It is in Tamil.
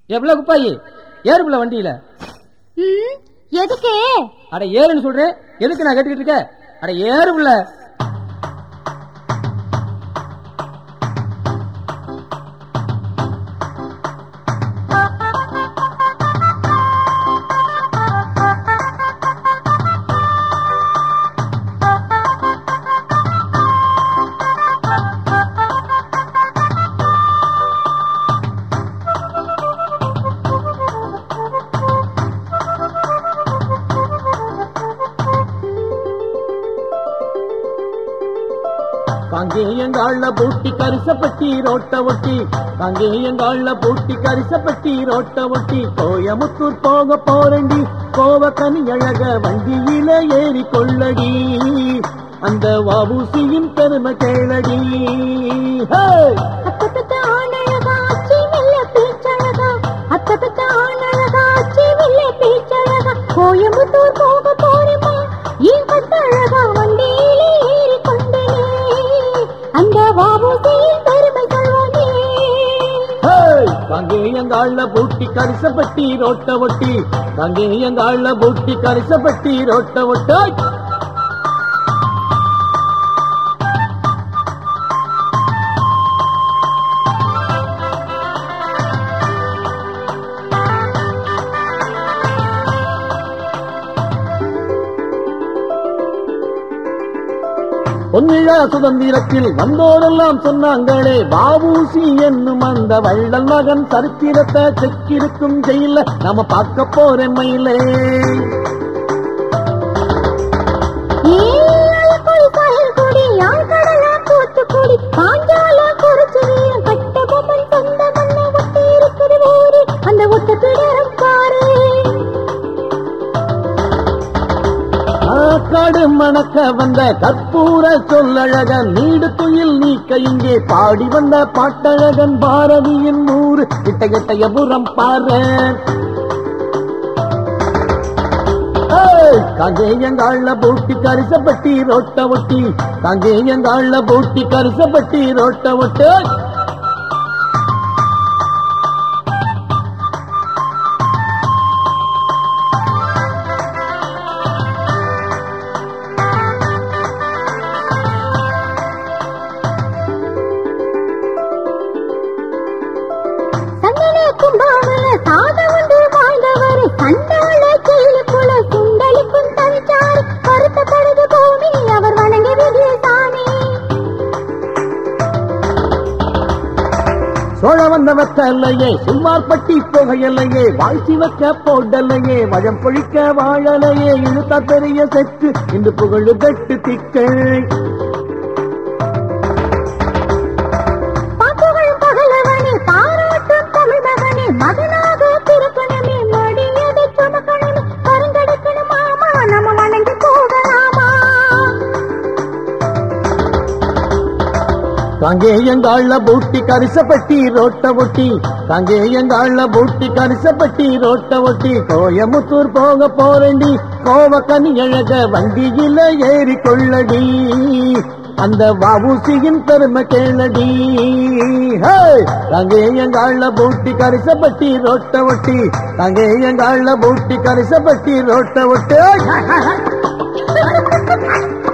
எவ்வளவு குப்பாயி ஏறுப்புல வண்டியில ம், எதுக்கு அட ஏறுன்னு சொல்றேன் எதுக்கு நான் கேட்டுக்கிட்டு இருக்க அட ஏறுப்புல காங்கேயங்காళ్ళ பூட்டி கரிசப்பட்டி ரோட்ட ஒட்டி காங்கேயங்காళ్ళ பூட்டி கரிசப்பட்டி ரோட்ட ஒட்டி கோயமுத்தூர் போக போறண்டி கோவ கனி அழக வண்டியில ஏறி கொள்ளடி அந்த வபூசியின் பெருமை கேளடி ஹே! அத்தப்பட்ட ஆணழகா அச்சி மெல்ல பேச்சழகா அத்தப்பட்ட ஆணழகா அச்சி மெல்ல பேச்சழகா கோயம்புத்தூர் போக போறேமா ஏன் கட்டழகா வண்டியிலே ஏறி கொண்டனே அந்த வாபூசியின் பெருமை சொல்வானே ஹே! காங்கேயங்காళ్ళ பூட்டி கரிசப்பட்டி ரோட்ட ஒட்டி காங்கேயங்காళ్ళ பூட்டி கரிசப்பட்டி ரோட்ட ஒட்டாய் பொன்னிழா சுதந்திரத்தில் வந்தோரெல்லாம் சொன்னாங்களே பாபூசி என்னும் அந்த வள்ளல் மகன் சரித்திரத்தை செக்கிருக்கும் ஜெயில நாம பார்க்க போறேன் மயிலே ஏழக்குடி சாயல்குடி யாழ்கடலா தூத்துக்குடி பாஞ்சால குறிச்சி வீரன் கட்ட பொம்மன் சொந்த மண்ணை ஒட்டி இருக்குது ஊரு அந்த ஒத்த பிடரம் பாரு காடு மணக்க வந்த கற்பூர சொல்லழக நீடு துயில் நீக்க இங்கே பாடி வந்த பாட்டழகன் பாரதியின் ஊரு கிட்ட கிட்டயபுரம் பாரு காங்கேயங்காళ్ళ பூட்டி கரிசப்பட்டி ரோட்ட ஒட்டி காங்கேயங்காళ్ళ பூட்டி கரிசப்பட்டி ரோட்ட ஒட்டு சந்தன கும்பாமல சாத வந்து வாழ்ந்தவர் சண்டாள செயலுக்குள்ள சுண்டலுக்கும் தவிச்சார் வருத்தப்படுது பூமி அவர் வணங்கி விஜயசாமி சோழ வந்த வெத்தல்லையே சும்மார்பட்டி புகையலையே வாழ்த்தி வைக்க போடலையே வழம் பொழிக்க வாழலையே இழுத்தா பெரிய செத்து இந்த புகழு கட்டு திக்கள் பாப்புகழும் பகலவனே பாராட்டும் தமிழ் மகனே மகனாக பிறக்கணுமே மடியதை சுமக்கணுமே பரங்கெடுக்கணும் மாமா நம்ம வணங்கி போகலாமா காங்கேயங்காళ్ళ பூட்டி கரிசப்பட்டி ரோட்ட ஒட்டி காங்கேயங்காళ్ళ பூட்டி கரிசப்பட்டி ரோட்ட ஒட்டி கோயமுத்தூர் போக போறண்டி கோவக்கனி அழக வண்டியில ஏறி கொள்ளடி அந்த வவுசியின் பெருமை கேளடி ஹே! காங்கேயங்காళ్ళ பூட்டி கரிசப்பட்டி ரோட்ட ஒட்டி காங்கேயங்காళ్ళ பூட்டி கரிசப்பட்டி ரோட்ட ஒட்டி